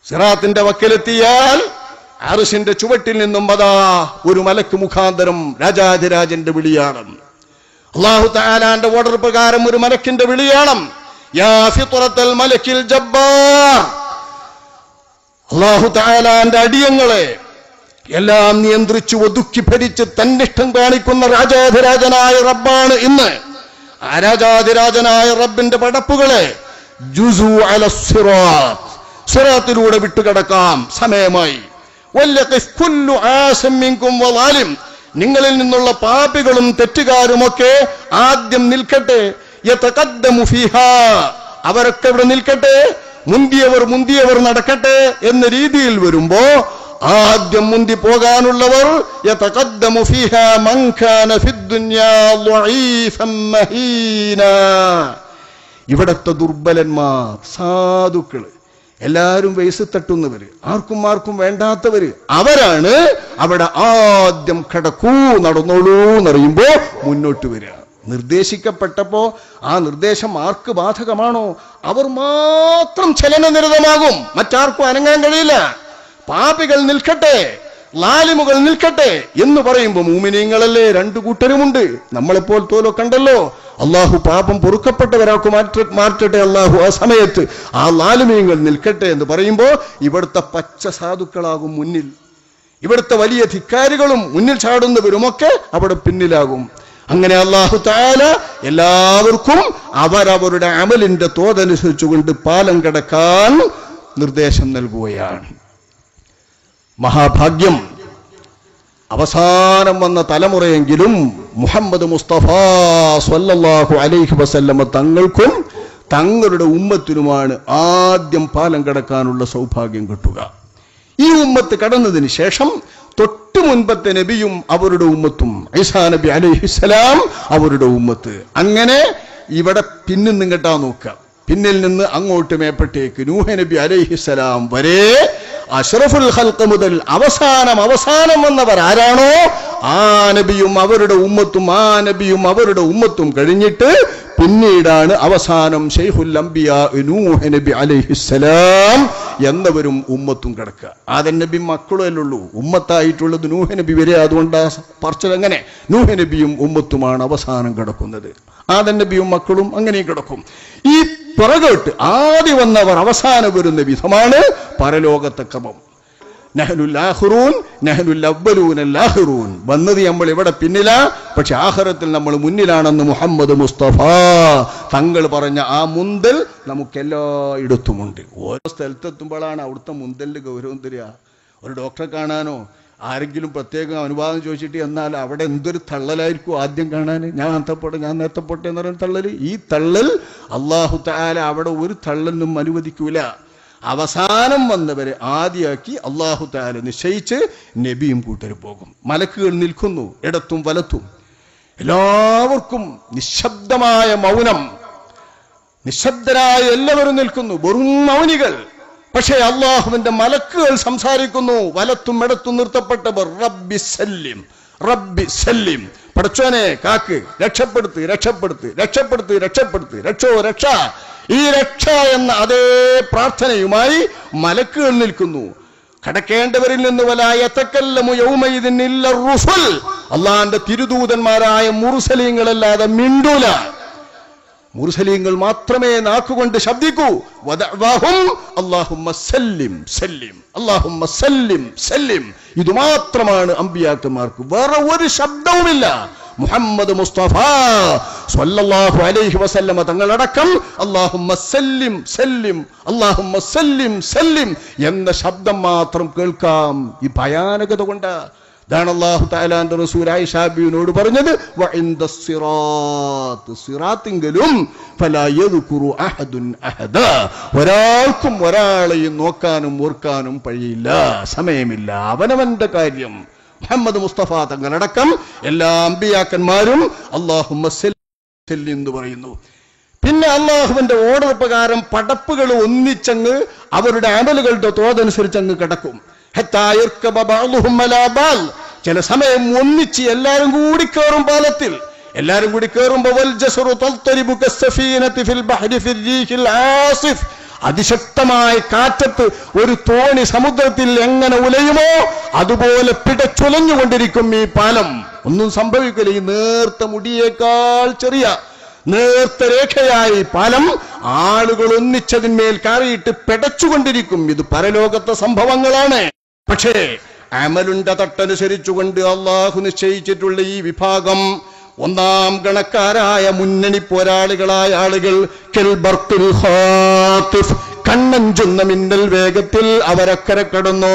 സിറാത്തിന്റെ വക്കലെത്തിയാൽ അറുഷിന്റെ ചുവട്ടിൽ നിന്നും അതാ ഒരു മലക്ക് മുഖാന്തരം രാജാധിരാജന്റെ വിളിയാണ് അള്ളാഹു താലാന്റെ ഓർഡർ പ്രകാരം ഒരു മലക്കിന്റെ വിളിയാണ് യാ ഫിത്രത്തൽ മലക്കിൽ ജബ്ബാർ അള്ളാഹു താലാന്റെ അടിയങ്ങളെ എല്ലാം നിയന്ത്രിച്ചു ഒതുക്കി ഭരിച്ച് തന്നിഷ്ടം കാണിക്കുന്ന രാജാധിരാജനായ റബ്ബാണ് ഇന്ന് ആ രാജാധിരാജനായ റബ്ബിന്റെ പടപ്പുകളെ ജുസു അല സിറാത്ത് സിറാത്തിലൂടെ വിട്ടുകിടക്കാം സമയമായി വല്ലഖിഫ് കുല്ലു ആസം മിൻകും വലാലിം നിങ്ങളിൽ നിന്നുള്ള പാപികളും തെറ്റുകാരുമൊക്കെ ആദ്യം നിൽക്കട്ടെ യതഖദ്ദമു ഫീഹാ അവരൊക്കെ ഇവിടെ നിൽക്കട്ടെ മുന്തിയവർ മുന്തിയവർ നടക്കട്ടെ എന്ന രീതിയിൽ വരുമ്പോ ആദ്യം മുന്തി പോകാനുള്ളവർ യതഖദ്ദമു ഫീഹാ മൻ കാന ഫിദ്ദുനിയാ ളഈഫൻ മഹീനാ ഇവിടത്തെ ദുർബലന്മാർ സാധുക്കള് എല്ലാവരും വയസ്സ് തട്ടുന്നവര് ആർക്കും ആർക്കും വേണ്ടാത്തവര് അവരാണ് അവിടെ ആദ്യം കടക്കൂ നടന്നോളൂ എന്നറിയുമ്പോ മുന്നോട്ട് വരിക നിർദ്ദേശിക്കപ്പെട്ടപ്പോ ആ നിർദ്ദേശം ആർക്ക് ബാധകമാണോ അവർ മാത്രം ചലനനിരതമാകും മറ്റാർക്കും അനങ്ങാൻ കഴിയില്ല പാപികൾ നിൽക്കട്ടെ ലാലിമുകൾ നിൽക്കട്ടെ എന്ന് പറയുമ്പോ മൂമിനീങ്ങളല്ലേ രണ്ടു കൂട്ടരുമുണ്ട് നമ്മളെപ്പോൾ തോലോ കണ്ടല്ലോ അള്ളാഹു പാപം പൊറുക്കപ്പെട്ടവരാക്കും മാറ്റ മാറ്റട്ടെ അള്ളാഹു ആ സമയത്ത് ആ ലാലിമീങ്ങൾ നിൽക്കട്ടെ എന്ന് പറയുമ്പോ ഇവിടുത്തെ പച്ച സാധുക്കളാകും മുന്നിൽ ഇവിടുത്തെ വലിയ ധിക്കാരികളും മുന്നിൽ ചാടുന്നവരുമൊക്കെ അവിടെ പിന്നിലാകും അങ്ങനെ അള്ളാഹു താല എല്ലാവർക്കും അവരവരുടെ അമലിന്റെ തോതനുസരിച്ചുകൊണ്ട് പാലം കിടക്കാൻ നിർദ്ദേശം നൽകുകയാണ് മഹാഭാഗ്യം അവസാനം വന്ന തലമുറയെങ്കിലും മുഹമ്മദ് മുസ്തഫ സ്വല്ലല്ലാഹു അലൈഹി വസല്ലമ തങ്ങൾക്കും തങ്ങളുടെ ഉമ്മത്തിനുമാണ് ആദ്യം പാലം കടക്കാനുള്ള സൗഭാഗ്യം കിട്ടുക ഈ ഉമ്മത്ത് കടന്നതിന് ശേഷം തൊട്ടു മുൻപത്തെ നബിയും അവരുടെ ഉമ്മത്തും ഐസാ നബി അലൈഹിസ്സലാം അവരുടെ ഉമ്മത്ത് അങ്ങനെ ഇവിടെ പിന്നിൽ നിങ്ങട്ടാ നോക്കുക പിന്നിൽ നിന്ന് അങ്ങോട്ട് മേപ്പട്ടേക്ക് നൂഹ നബി അലൈഹിസ്സലാം വരെ അഷ്റഫുൽ ഖൽഖ് മുതൽ അവസാനം അവസാനം വന്നവർ ആരാണോ ആ നബിയും അവരുടെ ഉമ്മത്തും ആ നബിയും അവരുടെ ഉമ്മത്തും കഴിഞ്ഞിട്ട് പിന്നീടാണ് അവസാനം ഷെയ്ഖുൽ അംബിയ നൂഹ് നബി അലൈഹിസ്സലാം എന്നവരും ഉമ്മത്തും കിടക്കുക ആദൻ നബി മക്കളല്ലേ ഉള്ളൂ ഉമ്മത്തായിട്ടുള്ളത് നൂഹ നബി വരെ അതുകൊണ്ട് പറച്ചത് അങ്ങനെ നൂഹ നബിയും ഉമ്മത്തുമാണ് അവസാനം കിടക്കുന്നത് ആദൻ നബിയും മക്കളും അങ്ങനെ കിടക്കും ഈ പിറകോട്ട് ആദ്യം വന്നവർ അവസാനം വരുന്ന വിധമാണ് പരലോകത്തെ ക്രമം നഹ്നുൽ ആഖിറൂൻ നഹ്നുൽ അവ്വലൂൻ അല്ലാഹിറൂൻ വന്നത് നമ്മൾ ഇവിടെ പിന്നിലാ പക്ഷെ ആഖിറത്തിൽ നമ്മൾ മുന്നിലാണെന്ന് മുഹമ്മദ് മുസ്തഫ തങ്ങൾ പറഞ്ഞ ആ മുന്തൽ നമുക്ക് എല്ലായിടത്തുമുണ്ട് ഓരോ സ്ഥലത്തെത്തുമ്പോഴാണ് അവിടുത്തെ മുന്തലിന്റെ ഗൗരവം തരിക ഒരു ഡോക്ടറെ കാണാനോ ആരെങ്കിലും പ്രത്യേകം അനുവാദം ചോദിച്ചിട്ട് എന്നാൽ അവിടെ എന്തൊരു തള്ളലായിരിക്കും ആദ്യം കാണാൻ ഞാൻ നേരത്തെ ഞാൻ നേരത്തെ പോട്ടെ എന്ന് പറയുന്ന തള്ളൽ ഈ തള്ളൽ അള്ളാഹു താല അവിടെ ഒരു തള്ളലിനും അനുവദിക്കൂല അവസാനം വന്നവരെ ആദ്യമാക്കി അള്ളാഹു താല നിശ്ചയിച്ച് നബിയും കൂട്ടരും പോകും മലക്കുകൾ നിൽക്കുന്നു ഇടത്തും വലത്തും എല്ലാവർക്കും നിശബ്ദമായ മൗനം നിശബ്ദരായ എല്ലാവരും നിൽക്കുന്നു വെറും മൗനികൾ പക്ഷേ അള്ളാഹുവിന്റെ മലക്കുകൾ സംസാരിക്കുന്നു വലത്തും ഇടത്തും നിർത്തപ്പെട്ടവർ റബ്ബി സല്ലിം റബ്ബി സല്ലിം പടച്ചോനെ കാക്ക് രക്ഷപ്പെടുത്ത് രക്ഷപ്പെടുത്ത് രക്ഷപ്പെടുത്ത് രക്ഷപ്പെടുത്ത് രക്ഷോ രക്ഷ ഈ രക്ഷ എന്ന അതേ പ്രാർത്ഥനയുമായി മലക്കുകൾ നിൽക്കുന്നു കടക്കേണ്ടവരിൽ നിന്ന് വലായത്തക്കല്ലമു യൗമയിദിൻ ഇല്ല റുസുൽ അള്ളാന്റെ തിരുദൂതന്മാരായ മുറുസലീങ്ങളല്ലാതെ മിണ്ടൂല മുർസലീങ്ങൾ മാത്രമേ നാക്കുകൊണ്ട് ശബ്ദിക്കൂ വദഅ്വാഹും അല്ലാഹുമ്മ സല്ലിം സല്ലിം അല്ലാഹുമ്മ സല്ലിം സല്ലിം ഇത് മാത്രമാണ് അമ്പിയാക്കന്മാർക്ക് വേറെ ഒരു ശബ്ദവുമില്ല മുഹമ്മദ് മുസ്തഫ സ്വല്ലല്ലാഹു അലൈഹി വസല്ലമ തങ്ങളടക്കം അല്ലാഹുമ്മ സല്ലിം സല്ലിം അല്ലാഹുമ്മ സല്ലിം സല്ലിം എന്ന ശബ്ദം മാത്രം കേൾക്കാം ഈ ഭയാനകത കൊണ്ട് ഇതാണ് അള്ളാഹു താലാന്റെ റസൂൽ ആയിഷാബിയോട് പറഞ്ഞത് വഇന്ദ സിറാത്ത് സിറാത്തിങ്കലും ഫലാ യദ്കുറു അഹദുൻ അഹദ ഒരാൾക്കും ഒരാളെയും നോക്കാനും ഓർക്കാനും കഴിയില്ല സമയമില്ല അവനവന്റെ കാര്യം മുഹമ്മദ് മുസ്തഫ തങ്ങളടക്കം എല്ലാ അമ്പിയാക്കന്മാരും അള്ളാഹുമ്മ സല്ലി എന്ന് പറയുന്നു പിന്നെ അള്ളാഹുവിന്റെ ഓർഡർ പ്രകാരം പടപ്പുകൾ ഒന്നിച്ചങ്ങ് അവരുടെ അമലുകളുടെ തോതനുസരിച്ച് അങ്ങ് കിടക്കും ഹത്താ യർക്കബ ബഅ്ളുഹും അലാ ബഅൽ. ചില സമയം ഒന്നിച്ച് എല്ലാരും കൂടി കയറും പാലത്തിൽ എല്ലാരും കൂടി കയറുമ്പോ വൽ ജസറു തൽതരിബു കസ്സഫീനത്തി ഫിൽ ബഹരി ഫിൽ റീഹിൽ ആസിഫ് അതിശക്തമായ കാറ്റത്ത് ഒരു തോണി സമുദ്രത്തിൽ എങ്ങനെ ഉലയുമോ അതുപോലെ പിടച്ചുലഞ്ഞുകൊണ്ടിരിക്കും ഈ പാലം ഒന്നും സംഭവിക്കില്ല ഈ നേർത്ത മുടിയേക്കാൾ ചെറിയ നേർത്ത രേഖയായി പാലം ആളുകൾ ഒന്നിച്ചതിന്മേൽ കയറിയിട്ട് പിടച്ചുകൊണ്ടിരിക്കും ഇത് പരലോകത്തെ സംഭവങ്ങളാണ് പക്ഷേ അമലുണ്ട തട്ടനുസരിച്ചുകൊണ്ട് അള്ളാഹു നിശ്ചയിച്ചിട്ടുള്ള ഈ വിഭാഗം ഒന്നാം ഗണക്കാരായ മുന്നണി പോരാളികളായ ആളുകൾ കെൽബർത്തുൽ ഖാത്തിഫ് കണ്ണഞ്ചുന്ന മിന്നൽ വേഗത്തിൽ അവരക്കരെ കടന്നു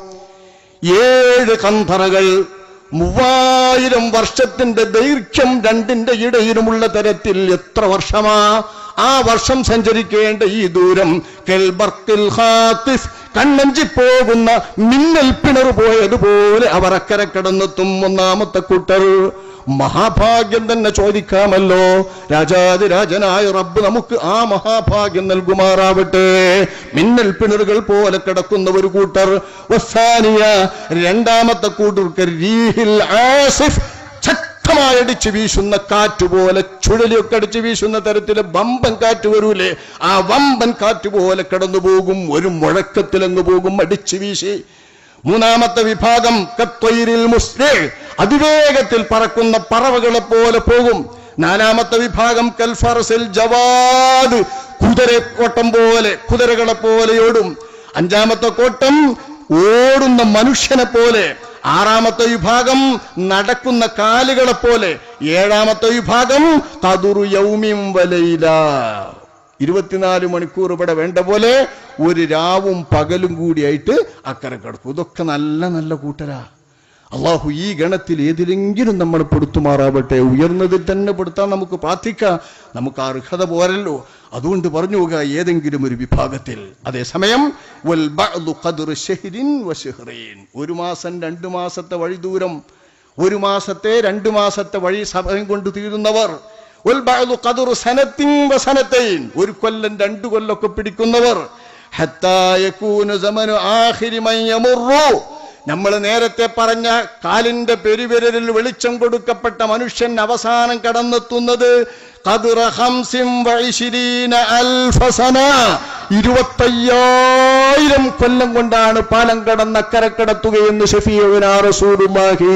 ഏഴ് കന്ധറകൾ മൂവായിരം വർഷത്തിന്റെ ദൈർഘ്യം രണ്ടിന്റെ ഇടയിലുമുള്ള തരത്തിൽ എത്ര വർഷമാ ആ വർഷം സഞ്ചരിക്കേണ്ട ഈ ദൂരം കെൽബർക്കിൽ ഹാത്തിഫ് കണ്ണഞ്ചി പോകുന്ന മിന്നൽ പിണർ പോയതുപോലെ അവർ അക്കരെ കടന്നെത്തും ഒന്നാമത്തെ കൂട്ടർ മഹാഭാഗ്യം തന്നെ ചോദിക്കാമല്ലോ രാജാതിരാജനായ റബ്ബ് നമുക്ക് ആ മഹാഭാഗ്യം നൽകുമാറാവട്ടെ മിന്നൽ പിണറുകൾ പോലെ കിടക്കുന്ന ഒരു കൂട്ടർ വസാനിയ രണ്ടാമത്തെ കൂട്ടർക്ക് രീഹിൽ ആസിഫ് ശക്തമായി അടിച്ചു വീശുന്ന കാറ്റ് പോലെ ചുഴലിയൊക്കെ അടിച്ചു വീശുന്ന തരത്തില് വമ്പൻ കാറ്റ് വരൂലേ ആ വമ്പൻ കാറ്റ് പോലെ കടന്നു പോകും ഒരു മുഴക്കത്തിലങ്ങ് പോകും അടിച്ചു വീശി മൂന്നാമത്തെ വിഭാഗം കത്വയിരിൽ മുസ്ലേ അതിവേഗത്തിൽ പറക്കുന്ന പറവകളെ പോലെ പോകും നാലാമത്തെ വിഭാഗം കൽഫറസിൽ ജവാദ് കുതിരക്കോട്ടം പോലെ കുതിരകളെ പോലെ ഓടും അഞ്ചാമത്തെ കോട്ടം ഓടുന്ന മനുഷ്യനെ പോലെ ആറാമത്തെ വിഭാഗം നടക്കുന്ന കാലുകളെ പോലെ ഏഴാമത്തെ വിഭാഗം കതുറു യൗമിം വലയില ഇരുപത്തിനാല് മണിക്കൂർ ഇവിടെ വേണ്ട പോലെ ഒരു രാവും പകലും കൂടിയായിട്ട് അക്കരെ കിടക്കും ഇതൊക്കെ നല്ല നല്ല കൂട്ടരാ അള്ളാഹു ഈ ഗണത്തിൽ ഏതിലെങ്കിലും നമ്മൾ പെടുത്തുമാറാവട്ടെ ഉയർന്നതിൽ തന്നെ പെടുത്താൻ നമുക്ക് പ്രാർത്ഥിക്കാം നമുക്ക് അർഹത പോരല്ലോ അതുകൊണ്ട് പറഞ്ഞു പോകുക ഏതെങ്കിലും ഒരു വിഭാഗത്തിൽ അതേസമയം വൽ ബഅ്ദു ഖദ്റു ശഹ്രിൻ വശഹ്റൈൻ. ഒരു മാസം രണ്ടു മാസത്തെ വഴി ദൂരം ഒരു മാസത്തെ രണ്ടു മാസത്തെ വഴി സമയം കൊണ്ട് തീരുന്നവർ വൽ ബഅ്ദു ഖദ്റു സനത്തിൻ വസനത്തൈൻ. ഒരു കൊല്ലം രണ്ടു കൊല്ലമൊക്കെ പിടിക്കുന്നവർ ഹത്താ യകൂന സമനു ആഖിരി മൻ യമുറു നമ്മൾ നേരത്തെ പറഞ്ഞ കാലിന്റെ പെരുവിരലിൽ വെളിച്ചം കൊടുക്കപ്പെട്ട മനുഷ്യൻ അവസാനം കടന്നെത്തുന്നത് ഖദ്റ ഖംസിൻ വഇശ്രീന അൽഫ സന. ഇരുപത്തയ്യായിരം കൊല്ലം കൊണ്ടാണ് പാലം കടന്നക്കരെ കടത്തുകയെന്ന് ഷഫീഉനാ റസൂലുള്ളാഹി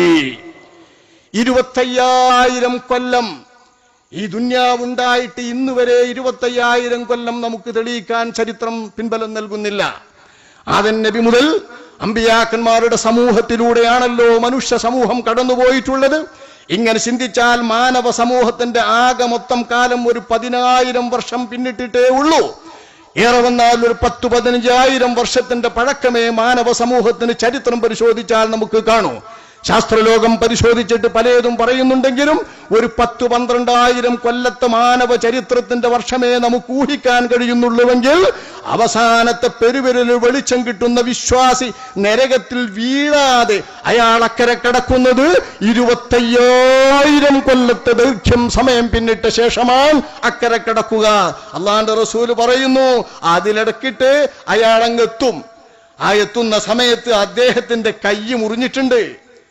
ഇരുപത്തയ്യായിരം കൊല്ലം ഈ ദുന്യാവുണ്ടായിട്ട് ഇന്ന് വരെ ഇരുപത്തയ്യായിരം കൊല്ലം നമുക്ക് തെളിയിക്കാൻ ചരിത്രം പിൻബലം നൽകുന്നില്ല ആദൻ നബി മുതൽ അമ്പിയാക്കന്മാരുടെ സമൂഹത്തിലൂടെയാണല്ലോ മനുഷ്യ സമൂഹം കടന്നുപോയിട്ടുള്ളത് ഇങ്ങനെ ചിന്തിച്ചാൽ മാനവ സമൂഹത്തിന്റെ ആകെ മൊത്തം കാലം ഒരു പതിനായിരം വർഷം പിന്നിട്ടിട്ടേ ഉള്ളൂ ഏറെ വന്നാൽ ഒരു പത്ത് പതിനഞ്ചായിരം വർഷത്തിന്റെ പഴക്കമേ മാനവ സമൂഹത്തിന് ചരിത്രം പരിശോധിച്ചാൽ നമുക്ക് കാണൂ ശാസ്ത്രലോകം പരിശോധിച്ചിട്ട് പലതും പറയുന്നുണ്ടെങ്കിലും ഒരു പത്ത് പന്ത്രണ്ടായിരം കൊല്ലത്തെ മാനവ ചരിത്രത്തിന്റെ വർഷമേ നമുക്ക് ഊഹിക്കാൻ കഴിയുന്നുള്ളൂവെങ്കിൽ അവസാനത്തെ പെരുവിരലിൽ വെളിച്ചം കിട്ടുന്ന വിശ്വാസി നരകത്തിൽ വീഴാതെ അയാൾ അക്കരെ കിടക്കുന്നത് ഇരുപത്തയ്യായിരം കൊല്ലത്തെ ദൈർഘ്യം സമയം പിന്നിട്ട ശേഷമാണ് അക്കരെ കിടക്കുക അള്ളാന്റെ റസൂല് പറയുന്നു അതിലിടക്കിട്ട് അയാൾ അങ്ങെത്തും ആ എത്തുന്ന സമയത്ത് അദ്ദേഹത്തിന്റെ കൈ മുറിഞ്ഞിട്ടുണ്ട്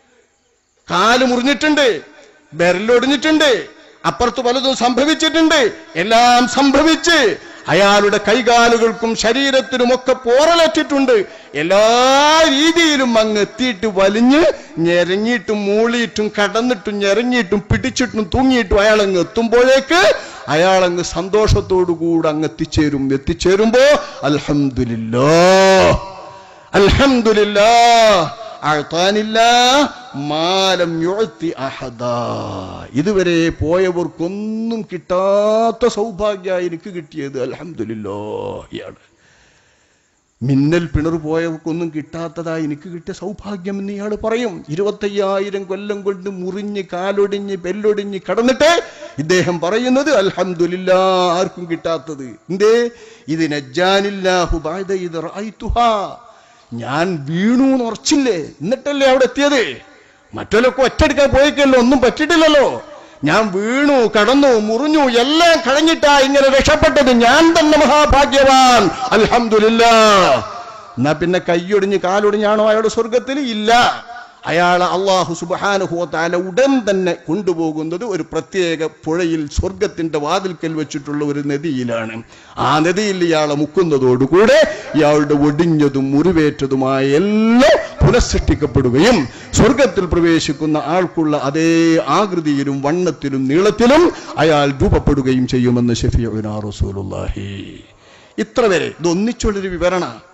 കാല് മുറിഞ്ഞിട്ടുണ്ട് ബെരലൊടിഞ്ഞിട്ടുണ്ട് അപ്പുറത്ത് പലതും സംഭവിച്ചിട്ടുണ്ട് എല്ലാം സംഭവിച്ച് അയാളുടെ കൈകാലുകൾക്കും ശരീരത്തിനുമൊക്കെ പോറലേറ്റിട്ടുണ്ട് എല്ലാ രീതിയിലും അങ്ങ് എത്തിയിട്ട് വലിഞ്ഞ് ഞെരങ്ങിയിട്ടും മൂളിയിട്ടും കടന്നിട്ടും ഞെരങ്ങിയിട്ടും പിടിച്ചിട്ടും തൂങ്ങിയിട്ടും അയാൾ അങ്ങ് എത്തുമ്പോഴേക്ക് അയാൾ അങ്ങ് സന്തോഷത്തോടുകൂടി അങ്ങ് എത്തിച്ചേരും എത്തിച്ചേരുമ്പോ അൽഹംദുലില്ലാ അൽഹംദുലില്ലാ അഴ്ത്താനില്ല മാലം യുഴ്ത്തി അഹദാ ഇതുവരെ പോയവർക്കൊന്നും കിട്ടാത്ത സൗഭാഗ്യ എനിക്ക് കിട്ടിയത് അൽഹംദുലില്ലാ ഇയാള് മിന്നൽ പിണർ പോയവർക്കൊന്നും കിട്ടാത്തതായി എനിക്ക് കിട്ടിയ സൗഭാഗ്യം എന്ന് ഇയാൾ പറയും ഇരുപത്തയ്യായിരം കൊല്ലം കൊണ്ട് മുറിഞ്ഞ് കാലൊടിഞ്ഞ് പെല്ലൊടിഞ്ഞ് കടന്നിട്ട് ഇദ്ദേഹം പറയുന്നത് അൽഹംദുലില്ല ആർക്കും കിട്ടാത്തത് എന്തേ ഇത് നജ്ജാനില്ലാഹു ബഅദ ഇദ് റഅയ്തുഹാ ഞാൻ വീണു എന്ന് ഉറച്ചില്ലേ എന്നിട്ടല്ലേ അവിടെ എത്തിയത് മറ്റൊല്ലൊക്കെ ഒറ്റെടുക്കാൻ പോയിക്കല്ലോ ഒന്നും പറ്റിയിട്ടില്ലല്ലോ ഞാൻ വീണു കടന്നു മുറിഞ്ഞു എല്ലാം കഴിഞ്ഞിട്ടാ ഇങ്ങനെ രക്ഷപ്പെട്ടത് ഞാൻ തന്നെ മഹാഭാഗ്യവാൻ അൽഹംദുലില്ല എന്നാ പിന്നെ കൈയൊടിഞ്ഞ് കാലൊടിഞ്ഞാണോ അയാളുടെ സ്വർഗത്തിൽ ഇല്ല അയാളെ അള്ളാഹു സുബാനുഹോത്താല ഉടൻ തന്നെ കൊണ്ടുപോകുന്നത് ഒരു പ്രത്യേക പുഴയിൽ സ്വർഗത്തിന്റെ വാതിൽക്കൽ വെച്ചിട്ടുള്ള ഒരു നദിയിലാണ് ആ നദിയിൽ ഇയാളെ മുക്കുന്നതോടുകൂടെ ഇയാളുടെ ഒടിഞ്ഞതും മുറിവേറ്റതുമായ എല്ലാം പുനഃസൃഷ്ടിക്കപ്പെടുകയും സ്വർഗത്തിൽ പ്രവേശിക്കുന്ന ആൾക്കുള്ള അതേ ആകൃതിയിലും വണ്ണത്തിലും നീളത്തിലും അയാൾ രൂപപ്പെടുകയും ചെയ്യുമെന്ന് ഷഫിയുന റസൂലുള്ളാഹി ഇത്ര വരെ ഇത് ഒന്നിച്ചുള്ളൊരു വിവരണ